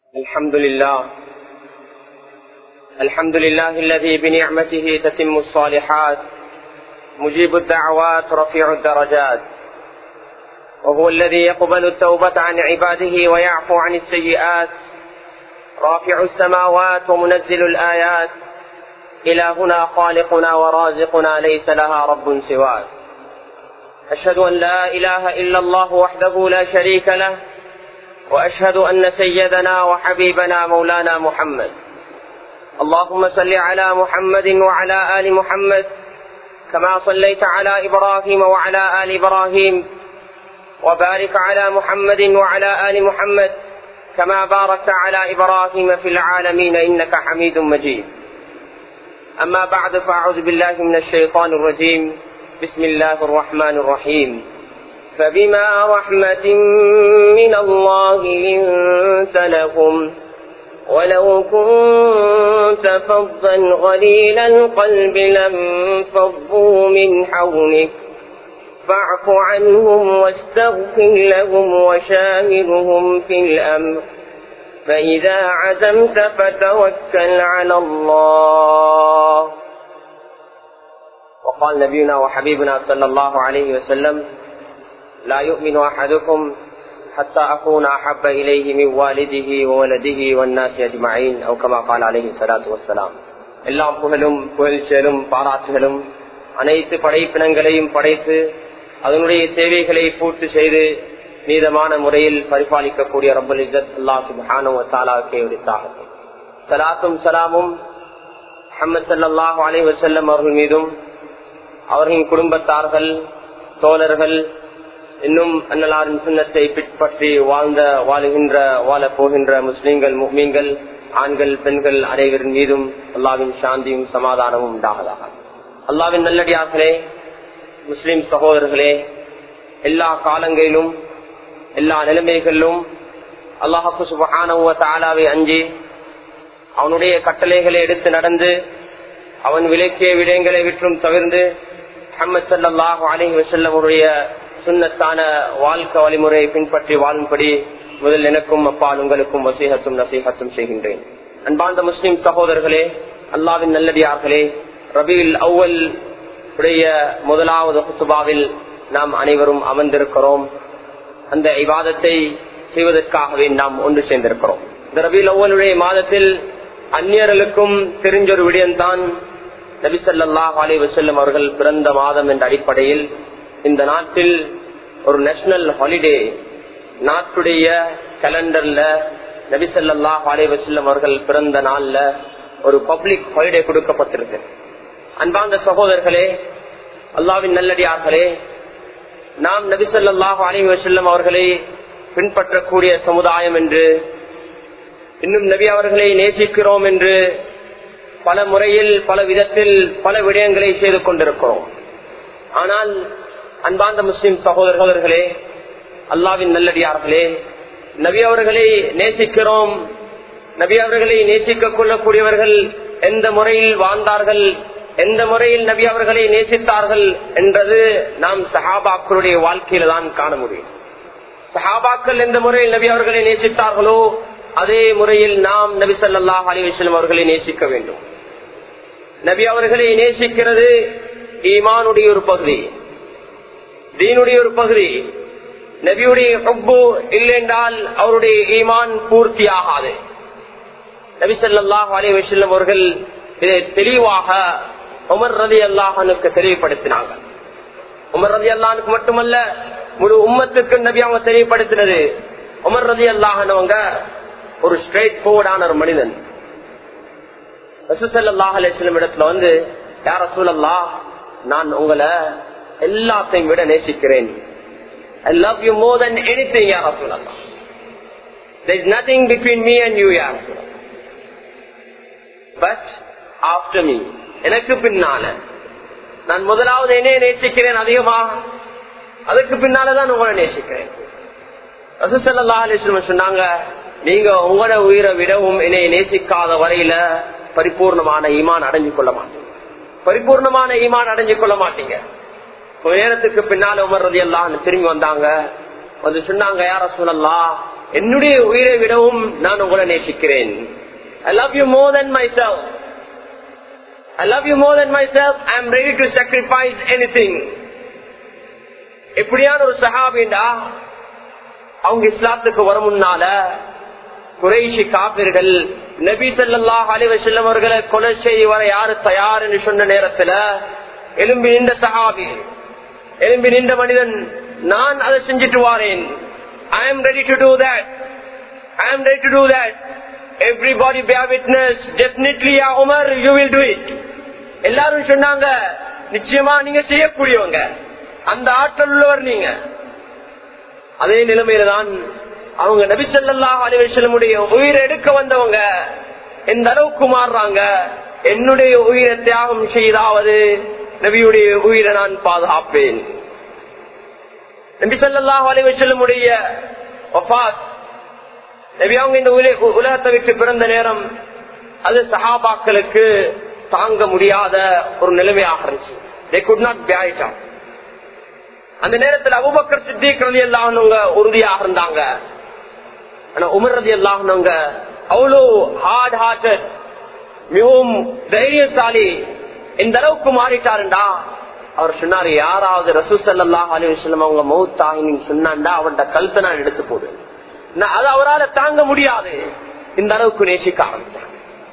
الحمد لله الحمد لله الذي بنعمته تتم الصالحات مجيب الدعوات رفيع الدرجات وهو الذي يقبل التوبة عن عباده ويعفو عن السيئات رافع السماوات ومنزل الآيات إلهنا خالقنا ورازقنا ليس لها رب سواه أشهد أن لا إله إلا الله وحده لا شريك له وأشهد أن سيدنا وحبيبنا مولانا محمد اللهم صل على محمد وعلى آل محمد كما صليت على إبراهيم وعلى آل إبراهيم وبارك على محمد وعلى آل محمد كما باركت على إبراهيم في العالمين إنك حميد مجيد أما بعد فأعوذ بالله من الشيطان الرجيم بسم الله الرحمن الرحيم فبما رحمة من الله لنت لهم ولو كنت فظا غليل القلب لانفضوا من حولك فاعف عنهم واستغفر لهم وشاورهم في الأمر فإذا عزمت فتوكل على الله وقال نبينا وحبيبنا صلى الله عليه وسلم لا يؤمن أحدكم حتى أكون أحب إليه من والده وولده والناس أجمعين أو كما قال عليه الصلاة والسلام எல்லாம் புகழும் புகழ்ச்சியலும் பாராட்டுகளும் அனைத்து படைப்பினங்களையும் படைத்து அதனுடைய தேவைகளை பூர்த்தி செய்து நீதமான முறையில் பரிபாலிக்கக்கூடிய ரப்பல் இஜத் அல்லா சுபானு தாலாவுக்கே உரித்தாகும் சலாத்தும் சலாமும் அஹமது சல்லாஹூ அலை வசல்லம் அவர்கள் மீதும் அவர்களின் குடும்பத்தார்கள் தோழர்கள் இன்னும் அன்னலாரின் சுண்ணத்தை பின்பற்றி வாழ்ந்த வாழுகின்ற வாழ போகின்ற முஸ்லீம்கள் மீன்கள் ஆண்கள் பெண்கள் அனைவரின் மீதும் அல்லாவின் சாந்தியும் சமாதானமும் உண்டாகதாக அல்லாவின் நல்லடியார்களே முஸ்லிம் சகோதரர்களே எல்லா காலங்களிலும் எல்லா நிலைமைகளிலும் அல்லாஹு சுபஹானவ தாலாவை அஞ்சி அவனுடைய கட்டளைகளை எடுத்து நடந்து அவன் விலக்கிய விடயங்களை விற்றும் தவிர்ந்து அஹமது சல்லாஹு அலஹி வசல்லமுடைய சுண்ணத்தான வாழ்க்கை வழிமுறையை பின்பற்றி வாழும்படி முதல் எனக்கும் அப்பால் உங்களுக்கும் வசீகத்தும் நசீகத்தும் செய்கின்றேன் அன்பார்ந்த முஸ்லிம் சகோதரர்களே அல்லாவின் நல்லடியார்களே ரபியில் அவ்வல் உடைய முதலாவது குத்துபாவில் நாம் அனைவரும் அமர்ந்திருக்கிறோம் அந்த இவாதத்தை செய்வதற்காகவே நாம் ஒன்று சேர்ந்திருக்கிறோம் இந்த ரபில் அவ்வளுடைய மாதத்தில் அந்நியர்களுக்கும் தெரிஞ்சொரு விடயம்தான் நபிசல்லாஹ் அலி வசல்லம் அவர்கள் பிறந்த மாதம் என்ற அடிப்படையில் இந்த நாட்டில் ஒரு நேஷனல் ஹாலிடே நாட்டுடைய கலண்டர்ல நபிசல்லாஹ் அலி வசல்லம் அவர்கள் பிறந்த நாள்ல ஒரு பப்ளிக் ஹாலிடே கொடுக்கப்பட்டிருக்கு அன்பார்ந்த சகோதரர்களே அல்லாவின் நல்லடியார்களே நாம் நபிசல்லாஹு அலி வசல்லம் அவர்களை பின்பற்றக்கூடிய சமுதாயம் என்று இன்னும் நபி அவர்களை நேசிக்கிறோம் என்று பல முறையில் பல விதத்தில் பல விடயங்களை செய்து கொண்டிருக்கிறோம் ஆனால் அன்பார்ந்த முஸ்லிம் சகோதரர்களே அல்லாவின் நல்லடியார்களே நபி அவர்களை நேசிக்கிறோம் நபி அவர்களை நேசிக்க கொள்ளக்கூடியவர்கள் எந்த முறையில் வாழ்ந்தார்கள் எந்த முறையில் நபி அவர்களை நேசித்தார்கள் என்றது நாம் சஹாபாக்களுடைய வாழ்க்கையில தான் காண முடியும் சஹாபாக்கள் எந்த முறையில் நபி அவர்களை நேசித்தார்களோ அதே முறையில் நாம் நபி சல்லாஹ் அலிவசலம் அவர்களை நேசிக்க வேண்டும் நபி அவர்களை நேசிக்கிறது ஈமானுடைய ஒரு பகுதி தீனுடைய ஒரு பகுதி நபியுடைய ஹப்பு இல்லை என்றால் அவருடைய ஈமான் பூர்த்தி ஆகாது நபி சல்லாஹ் அலி வசல்லம் அவர்கள் இதை தெளிவாக உமர் ரதி அல்லாஹனுக்கு தெளிவுபடுத்தினாங்க உமர் ரதி அல்லானுக்கு மட்டுமல்ல முழு உம்மத்துக்கு நபி அவங்க தெளிவுபடுத்தினது உமர் ரதி அல்லாஹனவங்க ஒரு ஸ்ட்ரெயிட் போர்டான ஒரு மனிதன் ரசூசல்லாஹ் அலிஸ்லம் இடத்துல வந்து யார சூழல்லா நான் உங்களை எல்லாத்தையும் விட நேசிக்கிறேன் I love you more than anything, Ya Rasulallah. There is nothing between me and you, Ya Rasulallah. But after me, எனக்கு பின்னால நான் முதலாவது என்னைய நேசிக்கிறேன் அதிகமாக அதுக்கு பின்னாலதான் உங்களை நேசிக்கிறேன் ரசூசல்லா அலிஸ்லம் சொன்னாங்க நீங்க உங்களோட உயிரை விடவும் என்னை நேசிக்காத வரையில பரிபூர்ணமான ஈமான் அடைஞ்சு கொள்ள மாட்டீங்க பரிபூர்ணமான ஈமான் அடைஞ்சு கொள்ள மாட்டீங்க கொஞ்ச நேரத்துக்கு பின்னால உமர் ரதி எல்லாம் திரும்பி வந்தாங்க வந்து சொன்னாங்க யார சொல்லலாம் என்னுடைய உயிரை விடவும் நான் உங்களை நேசிக்கிறேன் I love you more than myself I love you more than myself. I am ready to sacrifice anything. எப்படியான ஒரு சஹாபிண்டா அவங்க இஸ்லாத்துக்கு வர முன்னால குறைஷி காப்பிர்கள் நபி ஸல்லல்லாஹு அலைஹி வஸல்லம் அவர்களை கொலை செய்ய வர யாரு தயார் என்று சொன்ன நேரத்துல எலும்பி நின்ற சஹாபி எலும்பி நின்ற மனிதன் நான் அதை செஞ்சுட்டு வாரேன் ஐ am ready to do that I am ready to do that everybody bear witness definitely ya Umar you will do it எல்லாரும் சொன்னாங்க நிச்சயமா நீங்க செய்யக்கூடியவங்க அந்த ஆற்றல் உள்ளவர் நீங்க அதே நிலைமையில தான் அவங்க நபிசல்லா அலிவசலமுடைய உயிரை எடுக்க வந்தவங்க எந்த அளவுக்கு மாறுறாங்க என்னுடைய உயிரை தியாகம் செய்தாவது நபியுடைய உயிரை நான் பாதுகாப்பேன் நபி சொல்லாஹ் அலிவசல்லமுடைய நபி அவங்க இந்த உல- உலகத்தை விட்டு பிறந்த நேரம் அது சஹாபாக்களுக்கு தாங்க முடியாத ஒரு நிலைமையாக இருந்துச்சு they could not bear it up. அந்த நேரத்தில் அபுபக்கர் சித்திக் ரதி அல்லாஹ்னவங்க உறுதியாக இருந்தாங்க ஆனா உமர் ரதி அல்லாஹ்னவங்க அவ்வளோ ஹார்ட் ஹார்ட்டட் மிகவும் தைரியசாலி இந்த அளவுக்கு மாறிட்டாருண்டா அவர் சொன்னாரு யாராவது ரசூசல்லாஹ் அலி வஸ்லம் அவங்க மௌத்தாகி நீங்க சொன்னாண்டா அவன்கிட்ட கழுத்தை நான் எடுத்து போடு நான் அது அவரால் தாங்க முடியாது இந்த அளவுக்கு நேசிக்க ஆரம்பித்தாங்க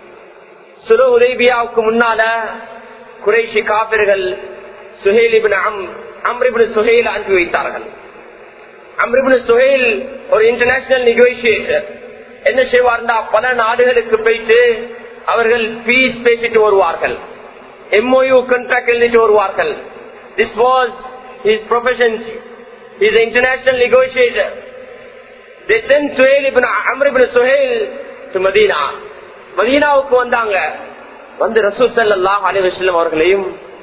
சுரு உதேபியாவுக்கு முன்னால குறைஷி காபிர்கள் சுஹேலிபின் அம் அம்ரிபின் சுஹேல் அனுப்பி வைத்தார்கள் அம்ரிபின் சுஹேல் ஒரு இன்டர்நேஷனல் நெகோசியேட்டர் என்ன செய்வார்னா பல நாடுகளுக்கு போயிட்டு அவர்கள் பீஸ் பேசிட்டு வருவார்கள் எம்ஓயு கண்ட்ராக்ட் எழுதிட்டு வருவார்கள் this was his profession is international negotiator They sent Suhail ibn Amr ibn Suhail to Medina. மதீனாவுக்கு வந்தாங்க வந்து ரசூல் ஸல்லல்லாஹு அலைஹி வஸல்லம் அவர்களையும்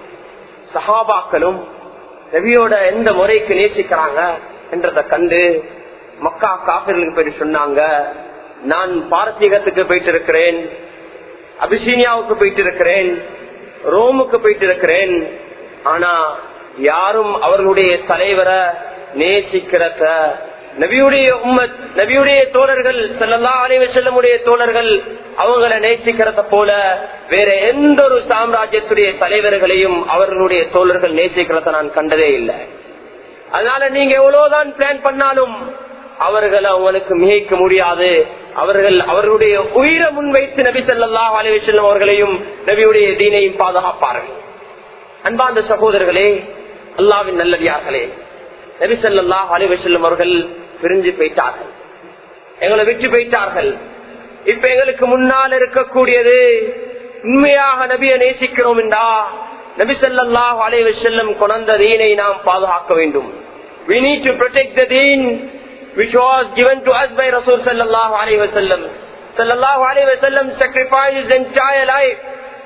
சஹாபாக்களும் நபியோட எந்த முறைக்கு நேசிக்கிறாங்க என்றதை கண்டு மக்கா காபிர்களுக்கு போய் சொன்னாங்க நான் பாரசீகத்துக்கு போயிட்டு இருக்கிறேன் அபிசீனியாவுக்கு போயிட்டு இருக்கிறேன் ரோமுக்கு போயிட்டு இருக்கிறேன் ஆனா யாரும் அவர்களுடைய தலைவரை நேசிக்கிறத நபியுடைய உம்மத் நபியுடைய தோழர்கள் செல்லல்லா அலைவ செல்லமுடைய தோழர்கள் அவங்களை நேசிக்கிறத போல வேற எந்த ஒரு சாம்ராஜ்யத்துடைய தலைவர்களையும் அவர்களுடைய தோழர்கள் நேசிக்கிறத நான் கண்டதே இல்லை அதனால நீங்க எவ்வளவுதான் பிளான் பண்ணாலும் அவர்கள் அவங்களுக்கு மிகைக்க முடியாது அவர்கள் அவர்களுடைய உயிரை முன்வைத்து நபி ஸல்லல்லாஹு அலைஹி வஸல்லம் அவர்களையும் நபியுடைய தீனையும் பாதுகாப்பார்கள் அன்பார்ந்த சகோதரர்களே அல்லாவின் நல்லடியார்களே நபி ஸல்லல்லாஹு அலைஹி வஸல்லம் அவர்கள் பிரிஞ்சு போயிட்டார்கள் எங்களை விட்டு போயிட்டார்கள் இப்ப எங்களுக்கு முன்னால் இருக்கக்கூடியது உண்மையாக நபியை நேசிக்கிறோம் என்றா நபி ஸல்லல்லாஹு அலைஹி வஸல்லம் கொண்ட தீனை நாம் பாதுகாக்க வேண்டும் we need to protect the deen which was given to us by Rasul sallallahu alayhi wa sallam. Sallallahu alayhi wa sallam sacrificed his entire life.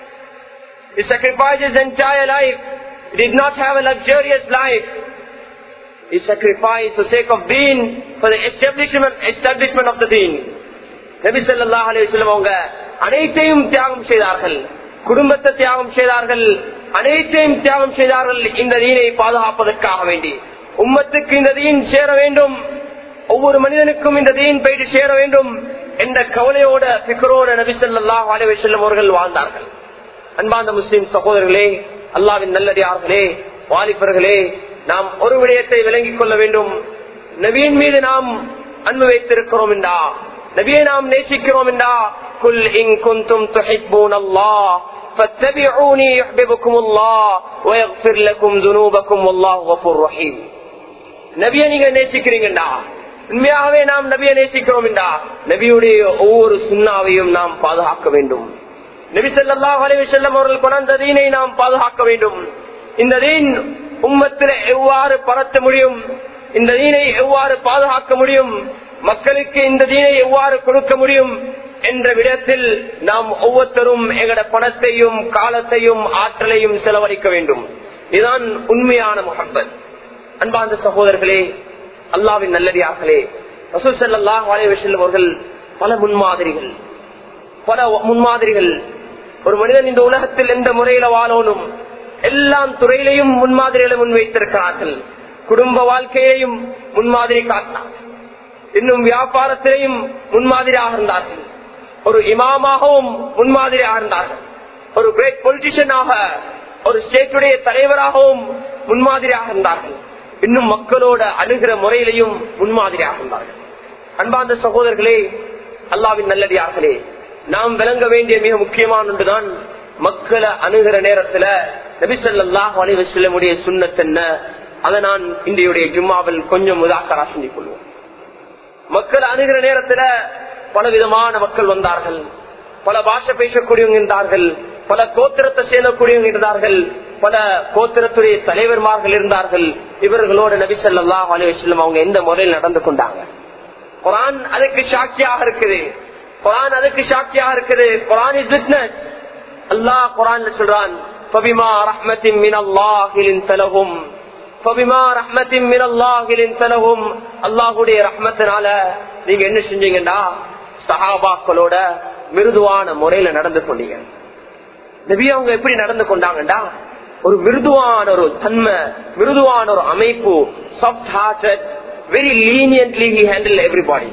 He sacrificed his entire life. He did not have a luxurious life. He sacrificed for sake of deen, for the establishment, establishment of the deen. நபி ஸல்லல்லாஹு அலைஹி வஸல்லம் அவங்க அனைத்தையும் தியாகம் செய்தார்கள் குடும்பத்தை தியாகம் செய்தார்கள் அனைத்தையும் தியாகம் செய்தார்கள் இந்த தீனை பாதுகாப்பதற்காக வேண்டி உம்மத்துக்கு இந்த தீன் சேர வேண்டும் ஒவ்வொரு மனிதனுக்கும் இந்த தீன் போயிட்டு சேர வேண்டும் என்ற கவலையோட பிக்கரோட நபி ஸல்லல்லாஹு அலைஹி வஸல்லம் அவர்கள் வாழ்ந்தார்கள் அன்பார்ந்த முஸ்லிம் சகோதரர்களே அல்லாவின் நல்லடியார்களே வாலிபர்களே நாம் ஒரு விடயத்தை விளங்கிக் கொள்ள வேண்டும் நபியின் மீது நாம் அன்பு வைத்திருக்கிறோம் என்றா நபியை நாம் நேசிக்கிறோம் என்றா குல் இன் குந்தும் துஹிப்பூன் அல்லாஹ் فاتبعوني يحببكم الله ويغفر لكم ذنوبكم والله غفور رحيم நபியை நீங்க நேசிக்கிறீங்கடா உண்மையாகவே நாம் நபியை நேசிக்கிறோம் என்றா நபியுடைய ஒவ்வொரு சுண்ணாவையும் நாம் பாதுகாக்க வேண்டும் நபி ஸல்லல்லாஹு அலைஹி வஸல்லம் அவர்கள் கொண்ட தீனை நாம் பாதுகாக்க வேண்டும் இந்த தீன் உம்மத்தில் எவ்வாறு பரத்த முடியும் இந்த தீனை எவ்வாறு பாதுகாக்க முடியும் மக்களுக்கு இந்த தீனை எவ்வாறு கொடுக்க முடியும் என்ற விடத்தில் நாம் ஒவ்வொருத்தரும் எங்கட பணத்தையும் காலத்தையும் ஆற்றலையும் செலவழிக்க வேண்டும் இதுதான் உண்மையான முகப்பத் அன்பார்ந்த சகோதரர்களே அல்லாவின் நல்லடியார்களே ரசூல் ஸல்லல்லாஹு அலைஹி வஸல்லம் அவர்கள் பல முன்மாதிரிகள் பல முன்மாதிரிகள் ஒரு மனிதன் இந்த உலகத்தில் எந்த முறையில வாழணும் எல்லாம் துறையிலையும் முன்மாதிரிகளை முன்வைத்திருக்கிறார்கள் குடும்ப வாழ்க்கையையும் முன்மாதிரி காட்டினார் இன்னும் வியாபாரத்திலையும் முன்மாதிரியாக இருந்தார்கள் ஒரு இமாமாகவும் முன்மாதிரியாக இருந்தார்கள் ஒரு கிரேட் பொலிட்டிஷியனாக ஒரு ஸ்டேட்டுடைய தலைவராகவும் முன்மாதிரியாக இருந்தார்கள் இன்னும் மக்களோட அணுகிற முறையிலையும் முன்மாதிரியாக இருந்தார்கள் அன்பார்ந்த சகோதரர்களே அல்லாவின் நல்லடியார்களே நாம் விளங்க வேண்டிய மிக முக்கியமான ஒன்றுதான் மக்களை அணுகிற நேரத்துல நபிசல்லாஹ் அலைவசல்லமுடைய சுண்ணத் என்ன அதை நான் இன்றையுடைய ஜும்மாவில் கொஞ்சம் உதாக்கரா செஞ்சு கொள்வோம் மக்கள் அணுகிற நேரத்துல பல விதமான மக்கள் வந்தார்கள் பல பாஷை பேசக்கூடியவங்க இருந்தார்கள் பல கோத்திரத்தை சேர்ந்தக்கூடியவங்க இருந்தார்கள் பல கோத்திரத்துடைய தலைவர்மார்கள் இருந்தார்கள் இவர்களோட நபி சொல்லா அலுவலம் அவங்க எந்த முறையில் நடந்து கொண்டாங்க குரான் அதுக்கு சாட்சியாக இருக்குது குரான் அதுக்கு சாட்சியாக இருக்குது குரான் இஸ் விட்னஸ் அல்லாஹ் குரான் சொல்றான் فبما رحمة من الله لنت لهم فبما رحمة من الله لنت لهم அல்லாஹ்வுடைய ரஹ்மத்தினால நீங்க என்ன செஞ்சீங்கன்னா சஹாபாக்களோட மிருதுவான முறையில நடந்து கொண்டீங்க நபி அவங்க எப்படி நடந்து கொண்டாங்கடா ஒரு மிருதுவான ஒரு தன்மை மிருதுவான ஒரு அமைப்பு soft hearted very leniently he handle everybody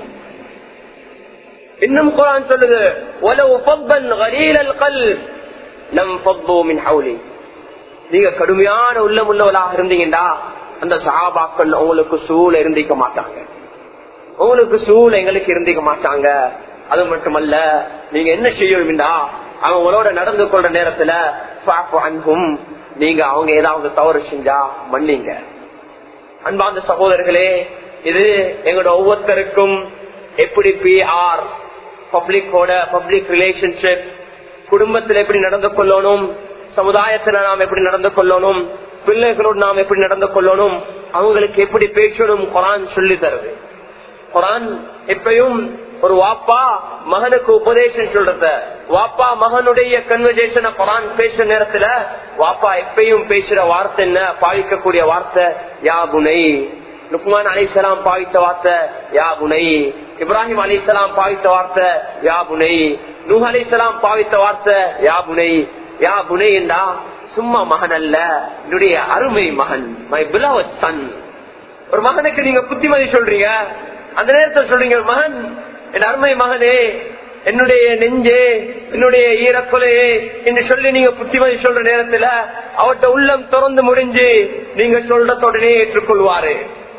இன்னும் குரான் சொல்லுது وَلَوْ فَضًّا غَلِيلَ الْقَلْبِ لَمْ فَضُّوا مِنْ حَوْلِهِ நீங்க கடுமையான உள்ளம் உள்ளவளாக இருந்தீங்கடா அந்த சஹாபாக்கள் உங்களுக்கு சூழ இருந்திக்க மாட்டாங்க உங்களுக்கு சூழ எங்களுக்கு இருந்திக்க மாட்டாங்க அது மட்டுமல்ல நீங்க என்ன செய்யணும்டா அவங்களோட நடந்து கொள்ற நேரத்துல பாப்பு அன்பும் நீங்க அவங்க ஏதாவது தவறு செஞ்சா மன்னிங்க அன்பார்ந்த சகோதரர்களே இது எங்களோட ஒவ்வொருத்தருக்கும் எப்படி பிஆர் பப்ளிக்கோட பப்ளிக் ரிலேஷன்ஷிப் குடும்பத்தில் எப்படி நடந்து கொள்ளணும் சமுதாயத்துல நாம் எப்படி நடந்து கொள்ளணும் பிள்ளைகளோடு நாம் எப்படி நடந்து கொள்ளணும் அவங்களுக்கு எப்படி பேசணும் குரான் சொல்லி தருது குரான் எப்பயும் ஒரு வாப்பா மகனுக்கு உபதேசம் சொல்றத வாப்பா மகனுடைய கன்வர்சேஷன குரான் பேசுற நேரத்துல வாப்பா எப்பயும் பேசுற வார்த்தை என்ன பாவிக்கக்கூடிய வார்த்தை யா புனை லுக்மான் அலிசலாம் பாவித்த வார்த்தை யா புனை இப்ராஹிம் அலிசலாம் பாவித்த வார்த்தை யா புனை நூஹ் அலிசலாம் பாவித்த வார்த்தை யா புனை யா புனை என்றா சும்மா மகன் அல்ல என்னுடைய அருமை மகன் மை பிலவத் சன் ஒரு மகனுக்கு நீங்க புத்திமதி சொல்றீங்க அந்த நேரத்தில் சொல்றீங்க மகன் என் அருமை மகனே என்னுடைய நெஞ்சே என்னுடைய ஈரக்குலையே என்று சொல்லி நீங்க புத்திமதி சொல்ற நேரத்துல அவர்கிட்ட உள்ளம் திறந்து முடிஞ்சு நீங்க சொல்றத உடனே ஏற்றுக்கொள்வாரு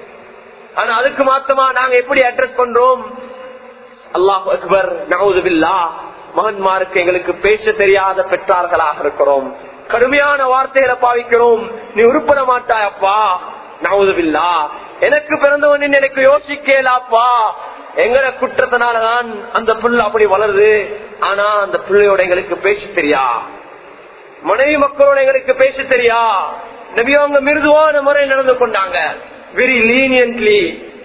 ஆனா அதுக்கு மாத்தமா நாங்க எப்படி அட்ரஸ் பண்றோம் அல்லாஹ் அக்பர் நவுதுபில்லா மகன்மாருக்கு எங்களுக்கு பேச தெரியாத பெற்றார்களாக இருக்கிறோம் கடுமையான வார்த்தைகளை பாவிக்கிறோம் நீ உருப்பட மாட்டாய் அப்பா நவுதுபில்லா எனக்கு பிறந்தவன் எனக்கு யோசிக்கலாப்பா எங்கட குற்றத்தினாலதான் அந்த புல் அப்படி வளருது ஆனா அந்த பிள்ளையோட எங்களுக்கு பேச தெரியா மனைவி மக்களோட எங்களுக்கு பேச தெரியா நபியவங்க மிருதுவான முறையில் நடந்து கொண்டாங்க வெரி லீனியன்ட்லி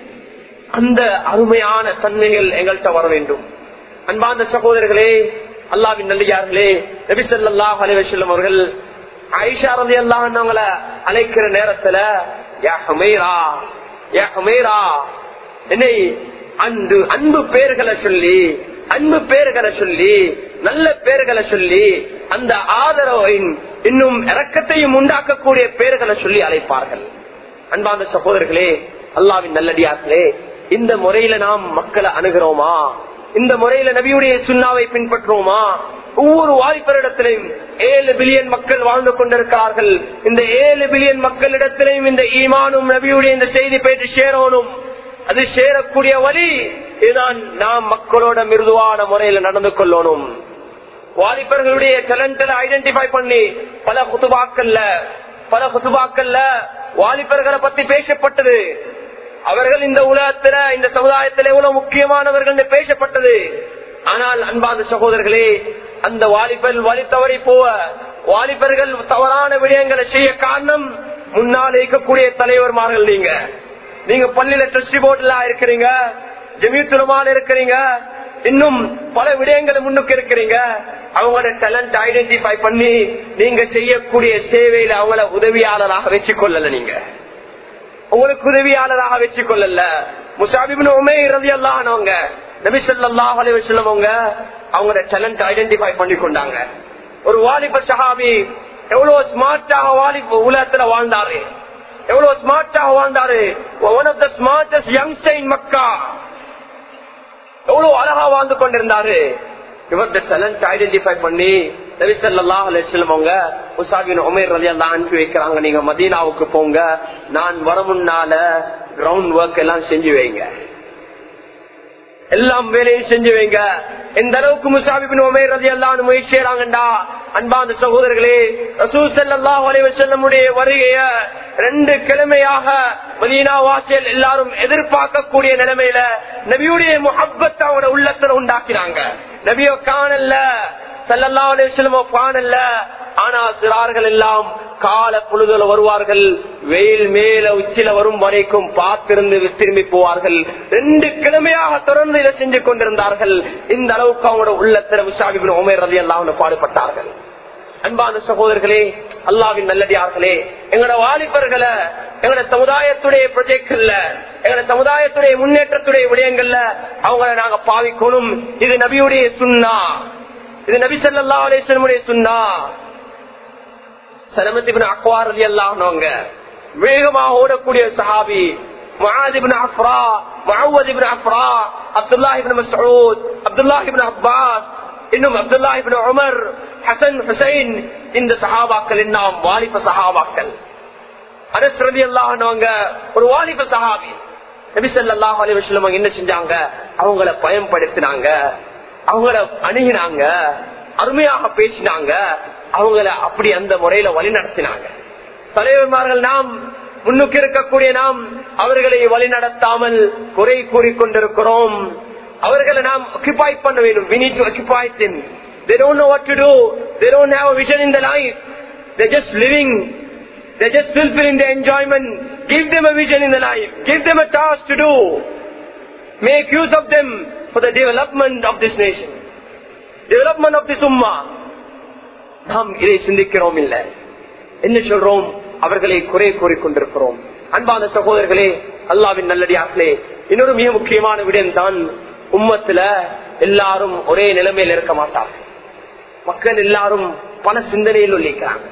அந்த அருமையான தன்மைகள் எங்கள்கிட்ட வர வேண்டும் அன்பார்ந்த சகோதரர்களே அல்லாவின் நல்லியார்களே நபி சொல்லாஹ் அலைவசல்லம் அவர்கள் ஐஷா ரதி அல்லாஹ் அழைக்கிற நேரத்துல யா ஹுமைரா யா ஹுமைரா என்னை அன்பு அன்பு பேர்களை சொல்லி அன்பு பேர்களை சொல்லி நல்ல பேர்களை சொல்லி அந்த ஆதரவின் இன்னும் இறக்கத்தையும் உண்டாக்கக்கூடிய பேர்களை சொல்லி அழைப்பார்கள் அன்பார்ந்த சகோதரர்களே அல்லாவின் நல்லடியார்களே இந்த முறையில நாம் மக்களை அணுகிறோமா இந்த முறையில நபியுடைய சுண்ணாவை பின்பற்றுவோமா ஒவ்வொரு வாய்ப்பரிடத்திலையும் ஏழு பில்லியன் மக்கள் வாழ்ந்து கொண்டிருக்கிறார்கள் இந்த ஏழு பில்லியன் மக்களிடத்திலையும் இந்த ஈமானும் நபியுடைய இந்த செய்தி போயிட்டு சேரணும் அது சேரக்கூடிய வழி இதுதான் நாம் மக்களோட மிருதுவான முறையில நடந்து கொள்ளணும் வாலிபர்களுடைய டேலண்ட ஐடென்டிஃபை பண்ணி பல குத்துபாக்கல்ல பல குத்துபாக்கல்ல வாலிபர்களை பத்தி பேசப்பட்டது அவர்கள் இந்த உலகத்துல இந்த சமுதாயத்தில் எவ்வளவு முக்கியமானவர்கள் பேசப்பட்டது ஆனால் அன்பாத சகோதரர்களே அந்த வாலிபர் வழி தவறி போவ வாலிபர்கள் தவறான விடயங்களை செய்ய காரணம் முன்னால் இருக்கக்கூடிய தலைவர்மார்கள் நீங்க நீங்க பள்ளியில ட்ரஸ்டி போர்ட்ல இருக்கிறீங்க ஜமீத்துலமான இருக்கிறீங்க இன்னும் பல விடயங்களை முன்னுக்கு இருக்கிறீங்க அவங்களோட டேலண்ட் ஐடென்டிஃபை பண்ணி நீங்க செய்யக்கூடிய சேவையில அவங்கள உதவியாளராக வச்சு கொள்ளல நீங்க உங்களுக்கு உதவியாளராக வச்சு கொள்ளல முசாபிபின் உமே இறதி அல்லாஹனவங்க நபி சொல்லாஹ் அலைவசல்லவங்க அவங்களோட டேலண்ட் ஐடென்டிஃபை பண்ணி கொண்டாங்க ஒரு வாலிப சஹாபி எவ்வளவு ஸ்மார்ட்டாக வாலிப உலகத்துல வாழ்ந்தாரு எவ்வளவு ஸ்மார்ட்டாக வாழ்ந்தாரு one of the smartest youngster in Mecca எவ்வளவு அழகா வாழ்ந்து கொண்டிருந்தாரு இவர்த டேலண்ட் ஐடென்டிஃபை பண்ணி நபி ஸல்லல்லாஹு அலைஹி வஸல்லம் அவங்க உசாபின் உமைர் ரலியல்லாஹு அனுப்பி வைக்கிறாங்க நீங்க மதீனாவுக்கு போங்க நான் வர முன்னால கிரவுண்ட் ஒர்க் எல்லாம் செஞ்சு வைங்க எல்லாம் வேலையும் செஞ்சு வைங்க எந்த அளவுக்கு முசாபிபின் உமேர் ரதி எல்லாம் முயற்சி செய்யறாங்கடா அன்பாந்த சகோதரர்களே ரசூல் ஸல்லல்லாஹு அலைஹி வஸல்லமுடைய வருகைய ரெண்டு கிழமையாக மதீனா வாசியல் எல்லாரும் எதிர்பார்க்கக்கூடிய நிலைமையில நபியுடைய முஹப்பத் அவரோட உள்ளத்துல உண்டாக்கினாங்க நபியோ காணல்ல ஸல்லல்லாஹு அலைஹி வஸல்லம் காணல்ல ஆனா சிறார்கள் எல்லாம் கால பொழுதுல வருவார்கள் வெயில் மேல உச்சில வரும் வரைக்கும் பார்த்திருந்து திரும்பி போவார்கள் ரெண்டு கிழமையாக தொடர்ந்து இதை செஞ்சு கொண்டிருந்தார்கள் இந்த அளவுக்கு அவங்களோட உள்ளத்தில விசாரிப்பின் உமேர் ரதி எல்லாம் பாடுபட்டார்கள் அன்பான சகோதரர்களே அல்லாவின் நல்லடியார்களே எங்களோட வாலிபர்களை எங்களோட சமுதாயத்துடைய ப்ரொஜெக்ட்ல எங்களோட சமுதாயத்துடைய முன்னேற்றத்துடைய விடயங்கள்ல அவங்களை நாங்க பாவிக்கணும் இது நபியுடைய சுண்ணா இது நபி சல்லா அலிஸ்லமுடைய சுண்ணா சலமத்திபின் அக்வார் ரதி அல்லாஹ்னவங்க வேகமாக ஓடக்கூடிய சஹாபி معاذ بن عفراء معوذ بن عفراء عبد الله بن مسعود عبد الله بن عباس இன்னும் அப்துல்லா இப்னு உமர் ஹசன் ஹுசைன் இந்த சஹாபாக்கள் எல்லாம் வாலிப சஹாபாக்கள் அனஸ் ரலியல்லாஹு ஒரு வாலிப சஹாபி நபி ஸல்லல்லாஹு அலைஹி வஸல்லம் என்ன செஞ்சாங்க அவங்கள பயன்படுத்தினாங்க அவங்கள அணுகினாங்க அருமையாக பேசினாங்க அவங்கள அப்படி அந்த முறையில வழி நடத்தினாங்க தலைவர்மார்கள் நாம் முன்னுக்கு இருக்கக்கூடிய நாம் அவர்களை வழி நடத்தாமல் குறை கூறிக்கொண்டிருக்கிறோம் அவர்களை நாம் occupy பண்ண வேண்டும் we need to occupy them they don't know what to do they don't have a vision in their life they're just living they're just fulfilling their enjoyment give them a vision in their life give them a task to do make use of them for the development of this nation development of this ummah நாம் இதை சிந்திக்கிறோம் இல்ல என்ன சொல்றோம் அவர்களை குறை கூறிக்கொண்டிருக்கிறோம் அன்பான சகோதரர்களே அல்லாவின் நல்லடியார்களே இன்னொரு மிக முக்கியமான விடயம் தான் உம்மத்துல எல்லாரும் ஒரே நிலைமையில் இருக்க மாட்டார்கள் மக்கள் எல்லாரும் பல சிந்தனையில் உள்ளிக்கிறாங்க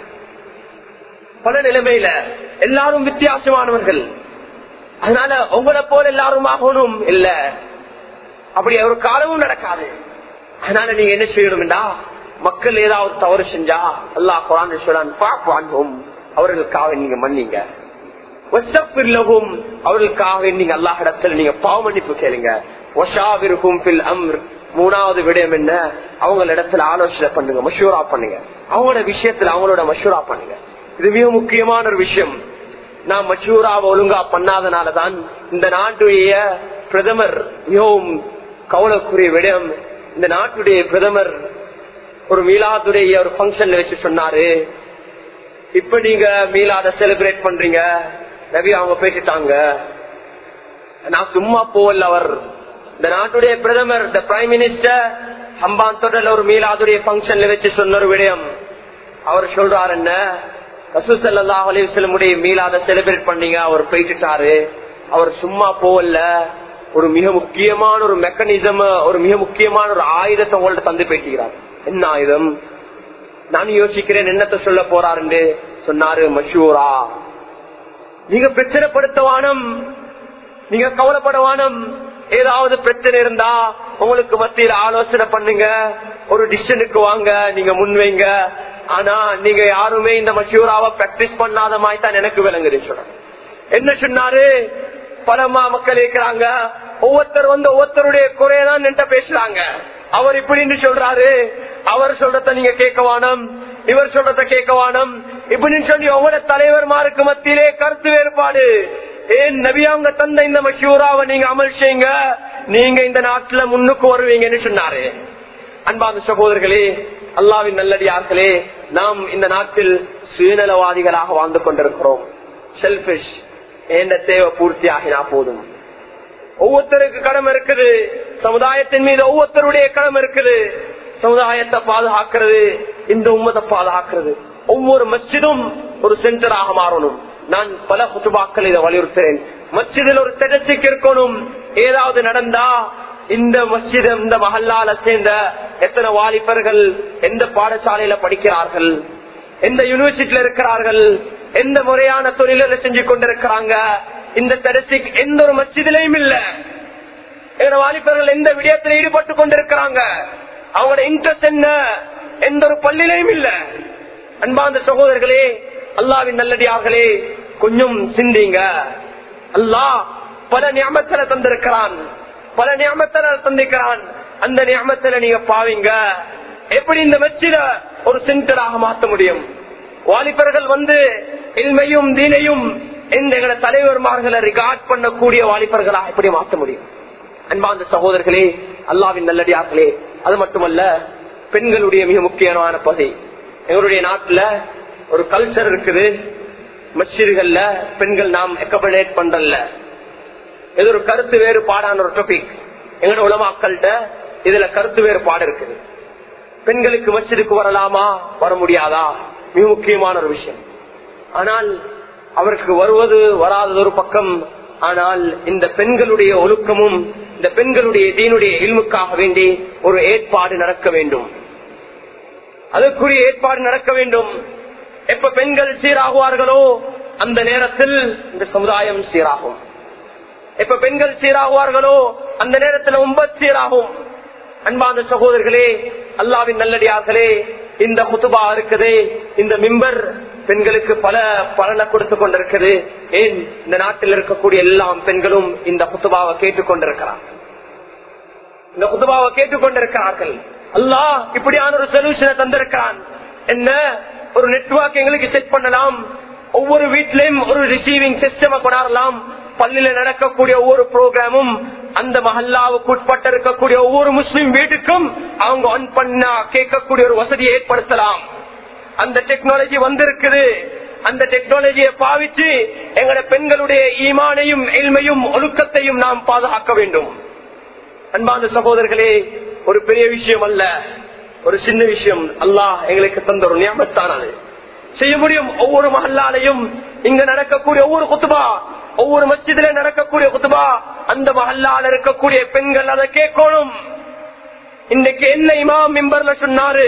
பல நிலைமையில எல்லாரும் வித்தியாசமானவர்கள் அதனால உங்களை போல எல்லாரும் ஆகணும் இல்ல அப்படி ஒரு காலமும் நடக்காது அதனால நீங்க என்ன செய்யணும்டா மக்கள் ஏதாவது தவறு செஞ்சா அல்லாஹ் குரான் சொல்றான் பாப்பாண்டும் அவர்களுக்காக நீங்க மன்னிங்க வசப்பில்லவும் அவர்களுக்காக நீங்க அல்லாஹ் இடத்துல நீங்க பாவ மன்னிப்பு கேளுங்க ஒஷாவிற்கும் பில் அம்ர் மூணாவது விடயம் என்ன அவங்கள இடத்துல ஆலோசனை பண்ணுங்க மஷூரா பண்ணுங்க அவங்களோட விஷயத்துல அவங்களோட மஷூரா பண்ணுங்க இது மிக முக்கியமான ஒரு விஷயம் நான் மஷூராவை ஒழுங்கா பண்ணாதனாலதான் இந்த நாட்டுடைய பிரதமர் மிகவும் கவலைக்குரிய விடயம் இந்த நாட்டுடைய பிரதமர் ஒரு மீலாதுடைய ஒரு பங்கன்ல வச்சு சொன்னாரு இப்ப நீங்க மீலாத செலிப்ரேட் பண்றீங்க ரவி அவங்க பேசிட்டாங்க நான் சும்மா போவல்ல அவர் இந்த நாட்டுடைய பிரதமர் இந்த பிரைம் மினிஸ்டர் ஹம்பான் தொடர்ல ஒரு மீலாதுடைய பங்கன்ல வச்சு சொன்ன ஒரு விடயம் அவர் சொல்றாரு என்ன ரசூசல்லா அலிவசலமுடைய மீலாத செலிப்ரேட் பண்ணீங்க அவர் போயிட்டுட்டாரு அவர் சும்மா போவல்ல ஒரு மிக முக்கியமான ஒரு மெக்கானிசம் ஒரு மிக முக்கியமான ஒரு ஆயுதத்தை உங்கள்ட்ட தந்து பேசுகிறார் என்ன ஆயுதம் நான் யோசிக்கிறேன் என்னத்த சொல்ல போறாரு சொன்னாரு மஷூரா நீங்க பிரச்சனைப்படுத்தவானம் நீங்க கவலைப்படவானம் ஏதாவது பிரச்சனை இருந்தா உங்களுக்கு மத்தியில் ஆலோசனை பண்ணுங்க ஒரு டிசிஷனுக்கு வாங்க நீங்க முன்வைங்க ஆனா நீங்க யாருமே இந்த மஷூராவை பிராக்டிஸ் பண்ணாத மாதிரி தான் எனக்கு விளங்குது சொல்றேன் என்ன சொன்னாரு பலமா மக்கள் இருக்கிறாங்க ஒவ்வொருத்தர் வந்து ஒவ்வொருத்தருடைய குறையதான் நின்று பேசுறாங்க அவர் இப்படின்னு சொல்றாரு அவர் சொல்றத நீங்க கேட்கவானம் இவர் சொல்றத கேட்கவானம் இப்படின்னு சொல்லி உங்களோட தலைவர்மாருக்கு மத்தியிலே கருத்து வேறுபாடு ஏன் நபியாங்க தந்த இந்த மஷூராவை நீங்க அமல் செய்யுங்க நீங்க இந்த நாட்டுல முன்னுக்கு வருவீங்கன்னு சொன்னாரு அன்பான சகோதரர்களே அல்லாவின் நல்லடியார்களே நாம் இந்த நாட்டில் சுயநலவாதிகளாக வாழ்ந்து கொண்டிருக்கிறோம் செல்பிஷ் என்ற தேவை பூர்த்தி ஆகினா போதும் ஒவ்வொருத்தருக்கு கடமை இருக்குது சமுதாயத்தின் மீது ஒவ்வொருத்தருடைய கடமை இருக்குது சமுதாயத்தை பாதுகாக்கிறது இந்த உம்மத்தை பாதுகாக்கிறது ஒவ்வொரு மஸ்ஜிதும் ஒரு சென்டராக மாறணும் நான் பல குத்துபாக்கள் இதை வலியுறுத்துறேன் மஸ்ஜிதில் ஒரு ஸ்டெட்டிக் இருக்கணும் ஏதாவது நடந்தா இந்த மஸ்ஜித் இந்த மஹல்லால சேர்ந்த எத்தனை வாலிபர்கள் எந்த பாடசாலையில படிக்கிறார்கள் எந்த யூனிவர்சிட்டியில இருக்கிறார்கள் எந்த முறையான தொழில்களை செஞ்சு கொண்டிருக்கிறாங்க இந்த தரிசிக் எந்த ஒரு மஸ்ஜிதிலையும் இல்ல எங்க வாலிபர்கள் எந்த விடயத்தில் ஈடுபட்டு கொண்டிருக்கிறாங்க அவங்களோட இன்ட்ரெஸ்ட் என்ன எந்த ஒரு பள்ளியிலையும் இல்ல அன்பாந்த சகோதரர்களே அல்லாவின் நல்லடியார்களே கொஞ்சம் சிந்திங்க அல்லாஹ் பல நியமத்தில தந்திருக்கிறான் பல நியமத்தில தந்திருக்கிறான் அந்த நியமத்தில நீங்க பாவீங்க எப்படி இந்த மெச்சில ஒரு சென்டராக மாற்ற முடியும் வாலிபர்கள் வந்து இல்மையும் தீனையும் இந்த எங்களை தலைவர்மார்களை ரிகார்ட் பண்ணக்கூடிய வாலிபர்களாக எப்படி மாற்ற முடியும் அன்பாந்த சகோதரர்களே அல்லாவின் நல்லடியார்களே அது மட்டுமல்ல பெண்களுடைய மிக முக்கியமான பகுதி எங்களுடைய நாட்டுல ஒரு கல்ச்சர் இருக்குது மஸ்ஜிதுகள்ல பெண்கள் நாம் எக்கபடேட் பண்றல இது ஒரு கருத்து வேறுபாடான ஒரு டாபிக் எங்களோட உலமாக்கள்கிட்ட இதுல கருத்து வேறுபாடு இருக்குது பெண்களுக்கு மஸ்ஜிதுக்கு வரலாமா வர முடியாதா மிக முக்கியமான ஒரு விஷயம் ஆனால் அவருக்கு வருவது வராதது ஒரு பக்கம் ஆனால் இந்த பெண்களுடைய ஒழுக்கமும் இந்த பெண்களுடைய தீனுடைய இல்முக்காக வேண்டி ஒரு ஏற்பாடு நடக்க வேண்டும் அதற்குரிய ஏற்பாடு நடக்க வேண்டும் எப்ப பெண்கள் சீராகுவார்களோ அந்த நேரத்தில் இந்த சமுதாயம் சீராகும் எப்ப பெண்கள் சீராகுவார்களோ அந்த நேரத்தில் ஒன்பது சீராகும் அன்பாந்த சகோதரர்களே அல்லாவின் நல்லடியார்களே இந்த குத்துபா இருக்குது இந்த மிம்பர் பெண்களுக்கு பல பலனை கொடுத்து கொண்டிருக்கிறது ஏன் இந்த நாட்டில் இருக்கக்கூடிய எல்லாம் பெண்களும் இந்த குத்துபாவை கேட்டுக் கொண்டிருக்கிறார் இந்த குத்துபாவை கேட்டுக் கொண்டிருக்கிறார்கள் அல்லாஹ் இப்படியான ஒரு சொல்யூஷனை தந்திருக்கிறான் என்ன ஒரு நெட்வொர்க் எங்களுக்கு செக் பண்ணலாம் ஒவ்வொரு வீட்லயும் ஒரு ரிசீவிங் சிஸ்டம் கொண்டாடலாம் பள்ளியில நடக்கக்கூடிய ஒவ்வொரு ப்ரோக்ராமும் அந்த மஹல்லாவுக்கு உட்பட்டு இருக்கக்கூடிய ஒவ்வொரு முஸ்லிம் வீட்டுக்கும் அவங்க ஆன் பண்ணா கேட்கக்கூடிய ஒரு வசதியை ஏற்படுத்தலாம் அந்த டெக்னாலஜி வந்திருக்குது அந்த டெக்னாலஜியை பாவிச்சு எங்களோட பெண்களுடைய ஈமானையும் எல்மையும் ஒழுக்கத்தையும் நாம் பாதுகாக்க வேண்டும் அன்பான சகோதரர்களே ஒரு பெரிய விஷயம் அல்ல ஒரு சின்ன விஷயம் அல்லாஹ் எங்களுக்கு தந்த ஒரு ஞாபகத்தானது செய்ய முடியும் ஒவ்வொரு மஹல்லாலையும் இங்க நடக்கக்கூடிய ஒவ்வொரு குத்துபா ஒவ்வொரு மஸ்ஜிதில நடக்கக்கூடிய குத்துபா அந்த மஹல்லால இருக்கக்கூடிய பெண்கள் அதை கேட்கணும் இன்னைக்கு என்ன இமாம் மிம்பர்ல சொன்னாரு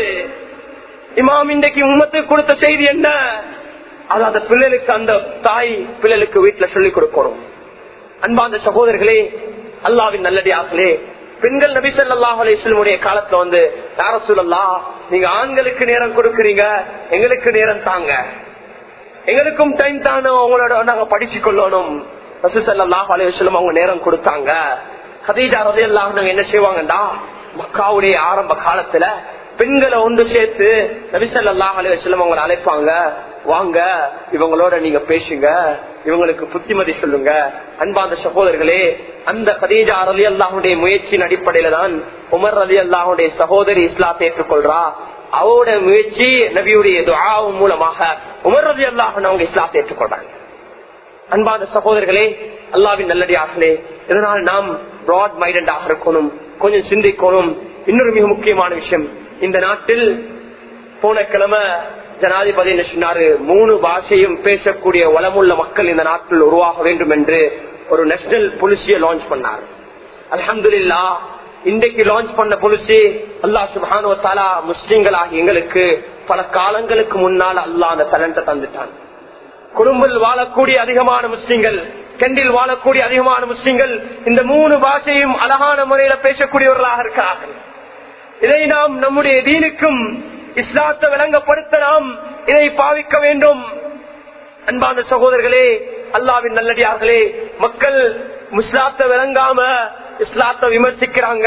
இமாம் இன்றைக்கு உமத்துக்கு கொடுத்த செய்தி என்ன அது அந்த பிள்ளைகளுக்கு அந்த தாய் பிள்ளைகளுக்கு வீட்டுல சொல்லிக் கொடுக்கணும் அன்பாந்த சகோதரர்களே அல்லாவின் நல்லடியார்களே பெண்கள் நபி ஸல்லல்லாஹு அலைஹி வஸல்லமுடைய காலத்துல வந்து யார சொல்லலாம் நீங்க ஆண்களுக்கு நேரம் கொடுக்கறீங்க எங்களுக்கு நேரம் தாங்க எங்களுக்கும் டைம் தானே அவங்களோட நாங்க படிச்சு கொள்ளணும் ரசூல் ஸல்லல்லாஹு அலைஹி வஸல்லம் அவங்க நேரம் கொடுத்தாங்க கதீஜா ரலியல்லாஹு அன்ஹா என்ன செய்வாங்கடா மக்காவுடைய ஆரம்ப காலத்துல பெண்களை ஒன்று சேர்த்து நபிசல்லாஹ் அலி வசல்லம் அவங்களை அழைப்பாங்க வாங்க இவங்களோட நீங்க பேசுங்க இவங்களுக்கு புத்திமதி சொல்லுங்க அன்பாந்த சகோதரர்களே அந்த கதீஜா ரலி அல்லாஹுடைய முயற்சியின் அடிப்படையில தான் உமர் ரலி அல்லாஹுடைய சகோதரி இஸ்லாத்தை ஏற்றுக்கொள்றா அவருடைய முயற்சி நபியுடைய துஆவின் மூலமாக உமர் ரலி அல்லாஹ் அவங்க இஸ்லாத்தை ஏற்றுக்கொள்றாங்க அன்பான சகோதரர்களே அல்லாவின் நல்லடியார்களே இதனால் நாம் பிராட் மைண்டடாக இருக்கணும் கொஞ்சம் சிந்திக்கணும் இன்னொரு மிக முக்கியமான விஷயம் இந்த நாட்டில் போன கிழமை ஜனாதிபதி என்ன சொன்னாரு மூணு பாஷையும் பேசக்கூடிய வளமுள்ள மக்கள் இந்த நாட்டில் உருவாக வேண்டும் என்று ஒரு நேஷனல் பொலிசியை லான்ச் பண்ணார் அலமதுல்லா இன்றைக்கு லான்ச் பண்ண பொலிசி அல்லா சுபானுவத்தாலா முஸ்லிம்களாகி எங்களுக்கு பல காலங்களுக்கு முன்னால் அல்லாஹ் அந்த தலண்டை தந்துட்டான் குடும்பில் வாழக்கூடிய அதிகமான முஸ்லிம்கள் கெண்டில் வாழக்கூடிய அதிகமான முஸ்லிம்கள் இந்த மூணு பாஷையும் அழகான முறையில பேசக்கூடியவர்களாக இருக்கிறார்கள் இதை நாம் நம்முடைய தீனுக்கும் இஸ்லாத்தை விளங்கப்படுத்த நாம் இதை பாவிக்க வேண்டும் அன்பான சகோதரர்களே அல்லாவின் நல்லடியார்களே மக்கள் முஸ்லாத்தை விளங்காம இஸ்லாத்தை விமர்சிக்கிறாங்க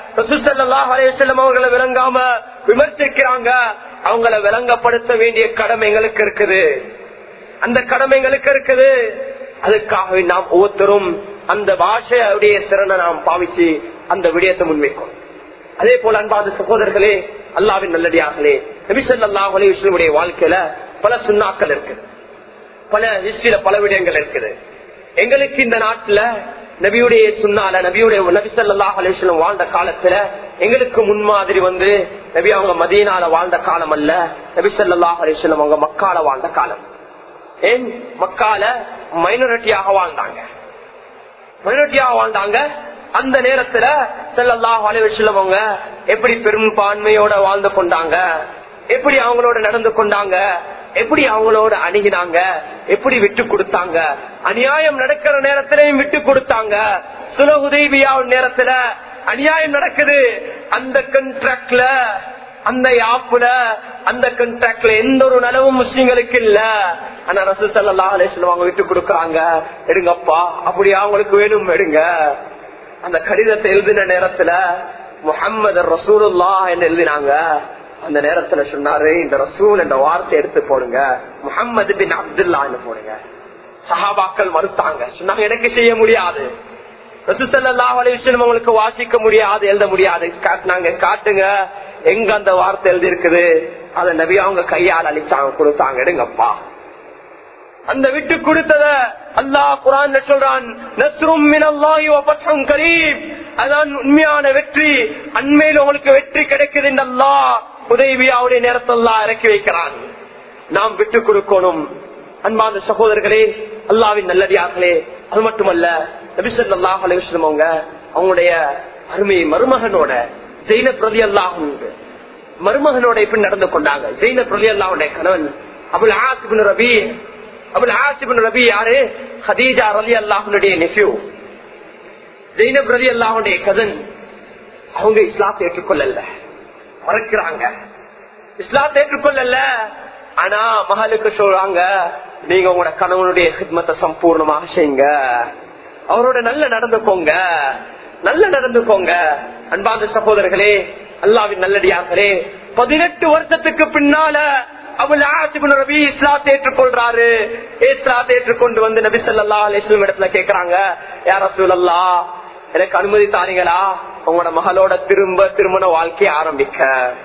அவர்களை விளங்காம விமர்சிக்கிறாங்க அவங்கள விளங்கப்படுத்த வேண்டிய கடமை எங்களுக்கு இருக்குது அந்த கடமை எங்களுக்கு இருக்குது அதுக்காக நாம் ஒவ்வொருத்தரும் அந்த பாஷையுடைய திறனை நாம் பாவிச்சு அந்த விடயத்தை முன்வைக்கும் அதே போல அன்பாத சகோதரர்களே அல்லாவின் நல்லடியார்களே நபிசல்லாஹ் அலிவசனுடைய வாழ்க்கையில பல சுண்ணாக்கள் இருக்குது பல ஹிஸ்டரியில பல விடயங்கள் இருக்குது எங்களுக்கு இந்த நாட்டுல நபியுடைய சுண்ணால நபியுடைய நபிசல்லாஹ் அலிவசனம் வாழ்ந்த காலத்துல எங்களுக்கு முன்மாதிரி வந்து நபி அவங்க மதியனால வாழ்ந்த காலம் அல்ல நபிசல்லாஹ் அலிவசனம் அவங்க மக்கால வாழ்ந்த காலம் ஏன் மக்கால மைனாரிட்டியாக வாழ்ந்தாங்க மைனாரிட்டியாக வாழ்ந்தாங்க அந்த நேரத்துல செல்லல்லாஹ் அலைவசல்லவங்க எப்படி பெரும்பான்மையோட வாழ்ந்து கொண்டாங்க எப்படி அவங்களோட நடந்து கொண்டாங்க எப்படி அவங்களோட அணுகினாங்க எப்படி விட்டு கொடுத்தாங்க அநியாயம் நடக்கிற நேரத்திலையும் விட்டு கொடுத்தாங்க சுலகுதேவியா நேரத்துல அநியாயம் நடக்குது அந்த கண்ட்ராக்ட்ல அந்த யாப்புல அந்த கண்ட்ராக்ட்ல எந்த ஒரு நலவும் முஸ்லிம்களுக்கு இல்ல ஆனா ரசூல் ஸல்லல்லாஹு அலைஹி வஸல்லம் அவங்க விட்டு கொடுக்கறாங்க எடுங்கப்பா அப்படியா அவங்களுக்கு வேணும் எடுங்க அந்த கடிதத்தை எழுதின நேரத்துல முஹம்மது ரசூலுல்லா என்று எழுதினாங்க அந்த நேரத்துல சொன்னாரு இந்த ரசூல் என்ற வார்த்தை எடுத்து போடுங்க முஹம்மது பின் அப்துல்லான்னு போடுங்க சஹாபாக்கள் மறுத்தாங்க சொன்னாங்க எனக்கு செய்ய முடியாது ரசூசல்லாஹ் அலிஸ்லம் உங்களுக்கு வாசிக்க முடியாது எழுத முடியாது காட்டினாங்க காட்டுங்க எங்க அந்த வார்த்தை எழுதி இருக்குது அதை நபி அவங்க கையால் அழிச்சாங்க கொடுத்தாங்க எடுங்கப்பா அந்த விட்டு கொடுத்தத அல்லாஹ் குரான் சொல்றான் நஸ்ரும் மினல்லாஹி வ ஃபத்ஹுன் கரீம் அதான் உண்மையான வெற்றி அண்மையில் உங்களுக்கு வெற்றி கிடைக்குது என்று அல்லாஹ் உதவியாவுடைய நேரத்தில் அல்லாஹ் இறக்கி வைக்கிறான் நாம் விட்டு கொடுக்கணும் அன்பான சகோதரர்களே அல்லாவின் நல்லடியார்களே அது மட்டுமல்ல நபிசல்லாஹ் அலைவசம் அவங்க அவங்களுடைய அருமை மருமகனோட ஜெயின பிரதி அல்லாஹ் மருமகனோட எப்படி நடந்து கொண்டாங்க ஜெயின பிரதி அல்லாவுடைய கணவன் அபுல் ஆசிபின் ரபி அபுல் ஆசிபின் ரபி யாரு ஹதீஜா ரலி அல்லாஹனுடைய நெஃப்யூ ஜெயினப் ரலி அல்லாஹுடைய கதன் அவங்க இஸ்லாத்தை ஏற்றுக்கொள்ளல மறக்கிறாங்க இஸ்லாத்தை ஏற்றுக்கொள்ளல ஆனா மகளுக்கு சொல்றாங்க நீங்க உங்களோட கணவனுடைய ஹித்மத்தை சம்பூர்ணமாக செய்யுங்க அவரோட நல்ல நடந்துக்கோங்க நல்ல நடந்துக்கோங்க அன்பாந்த சகோதரர்களே அல்லாவின் நல்லடியார்களே பதினெட்டு வருஷத்துக்கு பின்னால அபுல் ஆசிபின் ரபி இஸ்லாத்தை ஏற்றுக்கொள்றாரு இஸ்லாத்தை ஏற்றுக்கொண்டு வந்து நபி சொல்லா அலிஸ்லம் இடத்துல கேக்குறாங்க யார சூழல்லா எனக்கு அனுமதி தாரீங்களா உங்களோட மகளோட திரும்ப திருமண வாழ்க்கையை ஆரம்பிக்க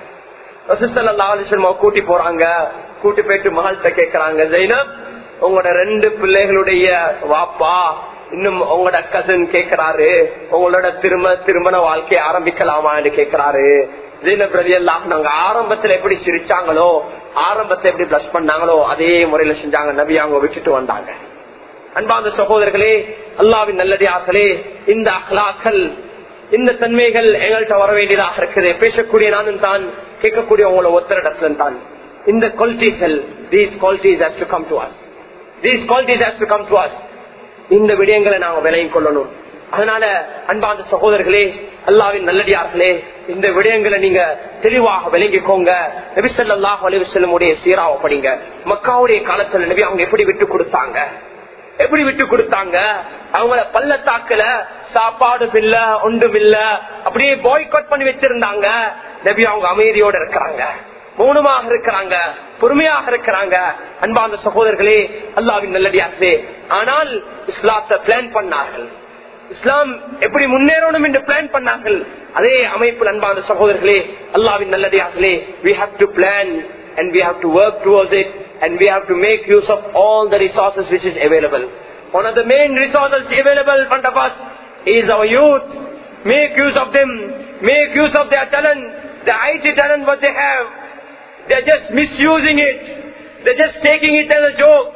ரசூசல்லா அலிஸ்லம் கூட்டி போறாங்க கூட்டி போயிட்டு மகள்கிட்ட கேக்குறாங்க ஜெயினப் உங்களோட ரெண்டு பிள்ளைகளுடைய வாப்பா இன்னும் உங்களோட கசன் கேக்குறாரு உங்களோட திரும்ப திருமண வாழ்க்கையை ஆரம்பிக்கலாமான்னு கேக்குறாரு ஜெயினப் ரவி எல்லாம் நாங்க ஆரம்பத்துல எப்படி சிரிச்சாங்களோ ஆரம்பத்தை எப்படி பிளஸ் பண்ணாங்களோ அதே முறையில செஞ்சாங்க நபி அவங்க விட்டுட்டு வந்தாங்க அன்பாந்த சகோதரர்களே அல்லாவின் நல்லடியார்களே இந்த அஹ்லாக்கள் இந்த தன்மைகள் எங்கள்கிட்ட வர வேண்டியதாக இருக்குது பேசக்கூடிய நானும் தான் கேட்கக்கூடிய உங்களை ஒத்தரிடத்துல தான் இந்த குவாலிட்டிகள் these qualities has to come to us these qualities has to come to us இந்த விடயங்களை நாங்க விலையும் கொள்ளணும் அதனால அன்பாந்த சகோதரர்களே அல்லாவின் நல்லடியார்களே இந்த விடயங்களை நீங்க தெளிவாக விளங்கிக்கோங்க நபிசல்லாஹ் அலிவசல்லமுடைய சீராவ படிங்க மக்காவுடைய காலத்துல நபி அவங்க எப்படி விட்டு கொடுத்தாங்க எப்படி விட்டு கொடுத்தாங்க அவங்கள பள்ளத்தாக்குல சாப்பாடு இல்ல ஒன்றும் இல்ல அப்படியே பாய்காட் பண்ணி வச்சிருந்தாங்க நபி அவங்க அமைதியோட இருக்கிறாங்க மௌனமாக இருக்கிறாங்க பொறுமையாக இருக்கிறாங்க அன்பாந்த சகோதரர்களே அல்லாவின் நல்லடியார்களே ஆனால் இஸ்லாத்தை பிளான் பண்ணார்கள் இஸ்லாம் எப்படி முன்னேறணும் என்று பிளான் பண்ணார்கள் அதே அமைப்பில் அன்பான சகோதரர்களே அல்லாவின் நல்லடியார்களே we have to plan and we have to work towards it and we have to make use of all the resources which is available one of the main resources available in front of us is our youth make use of them make use of their talent the IT talent what they have they're just misusing it they're just taking it as a joke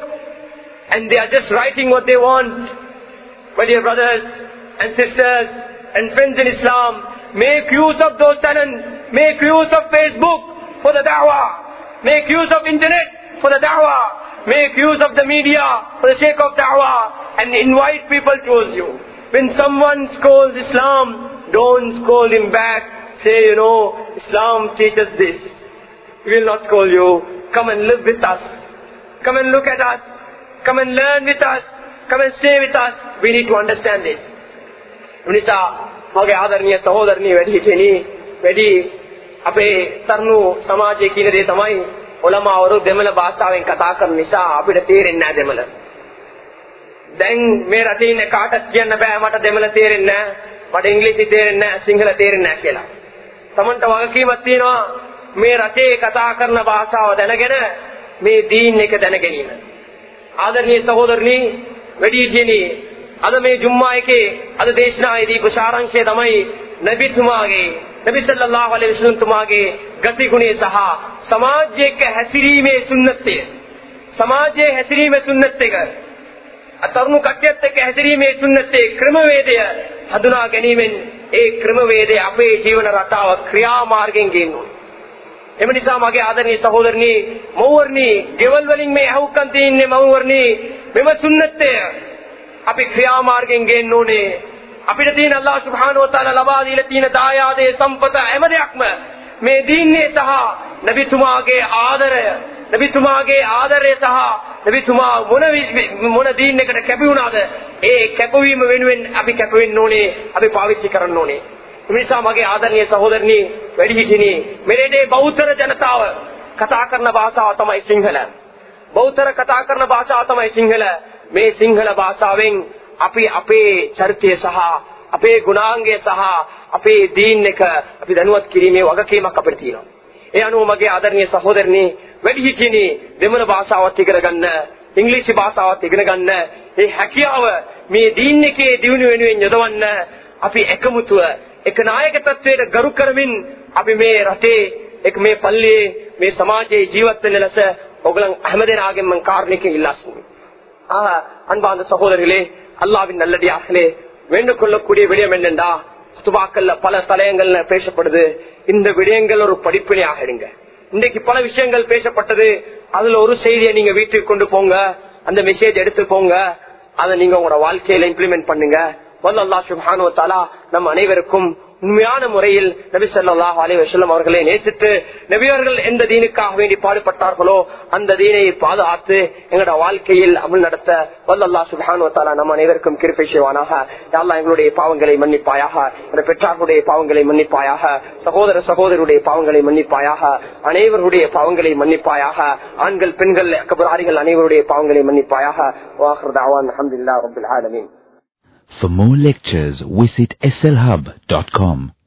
and they are just writing what they want my dear brothers and sisters and friends in Islam, make use of those talents. Make use of Facebook for the da'wah. Make use of internet for the da'wah. Make use of the media for the sake of da'wah and invite people towards you. When someone scolds Islam, don't scold him back. Say, you know, Islam teaches this. We will not scold you. Come and live with us. Come and look at us. Come and learn with us. Come and stay with us. We need to understand this. නිසා මගේ ආදරණීය සහෝදරණී වැඩි හිටියනි වැඩි අපේ තරුණු සමාජයේ කියන දේ තමයි ඔලමාවරු දෙමළ භාෂාවෙන් කතා කරන නිසා අපිට තේරෙන්නේ නැහැ දෙමළ. දැන් මේ රටේ ඉන්න කාටත් කියන්න බෑ මට දෙමළ තේරෙන්නේ නැහැ. මට ඉංග්‍රීසි තේරෙන්නේ නැහැ, සිංහල තේරෙන්නේ නැහැ කියලා. Tamanට වගකීමක් තියෙනවා මේ රටේ කතා කරන භාෂාව දැනගෙන මේ දීන් එක දැන ගැනීම. ආදරණීය සහෝදරනි වැඩි හිටියනි අද මේ ජුම්මා එකේ අද දේශනාවේදී ප්‍රසාරංශය තමයි නබිතුමාගේ නබි සල්ලල්ලාහු අලයිහි වසල්ලම් තුමාගේ ගතිගුණය සහ සමාජයක හැසිරීමේ සුන්නතය සමාජයේ හැසිරීමේ සුන්නත් එක අතරුණු කට්ටියත් එක්ක හැසිරීමේ සුන්නතේ ක්‍රමවේදය හඳුනා ගැනීමෙන් ඒ ක්‍රමවේදය අපේ ජීවන රටාව ක්‍රියාමාර්ගයෙන් ගේනවා එම නිසා මගේ ආදරණීය සහෝදරනි මව්වරණි ගෙවල් වලින් මේ අහුක්කන් තින්නේ මව්වරණි මෙම සුන්නතය අපි ක්‍රියාමාර්ගෙන් ගේන්න ඕනේ අපිට තියෙන අල්ලාහ් සුබ්හානහු වතාලා ලබා දීලා තියෙන දායාදේ සම්පත හැම දෙයක්ම මේ දීන්නේ සහ නබිතුමාගේ ආදරය නබිතුමාගේ ආදරය සහ නබිතුමා මොන වි- මොන දීන් එකට කැපි වුණාද ඒ කැපවීම වෙනුවෙන් අපි කැප වෙන්න ඕනේ අපි පාවිච්චි කරන්න ඕනේ ඒ නිසා මගේ ආදරණීය සහෝදරනි වැඩිහිටියනි මෙරටේ බෞද්ධ ජනතාව කතා කරන භාෂාව තමයි සිංහල බෞද්ධ කතා කරන භාෂාව තමයි සිංහල මේ සිංහල භාෂාවෙන් අපි අපේ චරිතය සහ අපේ ගුණාංගය සහ අපේ දීන් එක අපි දැනුවත් කිරීමේ වගකීමක් අපිට තියෙනවා. ඒ අනුව මගේ ආදරණීය සහෝදරනි වැඩිහිටියනි දෙමළ භාෂාවත් ඉගෙන ගන්න, ඉංග්‍රීසි භාෂාවත් ඉගෙන ගන්න, මේ හැකියාව මේ දීන් එකේ දියුණුව වෙනුවෙන් යොදවන්න අපි එකමුතුව එක නායක තත්වයට ගරු කරමින් අපි මේ රටේ එක මේ පල්ලියේ මේ සමාජයේ ජීවත් වෙන ලෙස ඔගලන් හැමදෙනාගෙන් මම කාරණේක ඉල්ලා සිටිනවා. ஆக, அன்பார்ந்த சகோதரர்களே அல்லாவின் நல்லடியார்களே வேண்டு கொள்ளக்கூடிய விடயம் என்னண்டா துபாக்கல்ல பல தலையங்கள்ல பேசப்படுது இந்த விடயங்கள் ஒரு படிப்பினையாக எடுங்க இன்னைக்கு பல விஷயங்கள் பேசப்பட்டது அதுல ஒரு செய்தியை நீங்க வீட்டுக்கு கொண்டு போங்க அந்த மெசேஜ் எடுத்து போங்க அதை நீங்க உங்களோட வாழ்க்கையில இம்ப்ளிமெண்ட் பண்ணுங்க வல்ல அல்லாஹ் சுப்ஹானஹு வ தஆலா நம் அனைவருக்கும் உண்மையான முறையில் நபி ஸல்லல்லாஹு அலைஹி வஸல்லம் அவர்களை நேசித்து நபியவர்கள் எந்த தீனுக்காக வேண்டி பாடுபட்டார்களோ அந்த தீனை பாதுகாத்து எங்களோட வாழ்க்கையில் அமல் நடத்த வல்ல அல்லாஹ் சுப்ஹானஹு வ தஆலா நம் அனைவருக்கும் கிருபை செய்வானாக யா அல்லாஹ் எங்களுடைய பாவங்களை மன்னிப்பாயாக எங்களுடைய பெற்றார்களுடைய பாவங்களை மன்னிப்பாயாக சகோதர சகோதரருடைய பாவங்களை மன்னிப்பாயாக அனைவருடைய பாவங்களை மன்னிப்பாயாக ஆண்கள் பெண்கள் அக்கபராரிகள் அனைவருடைய பாவங்களை மன்னிப்பாயாக வாஹர் தாவான் அல்ஹம்துலில்லாஹி ரப்பில் ஆலமீன் For more lectures, visit slhub.com.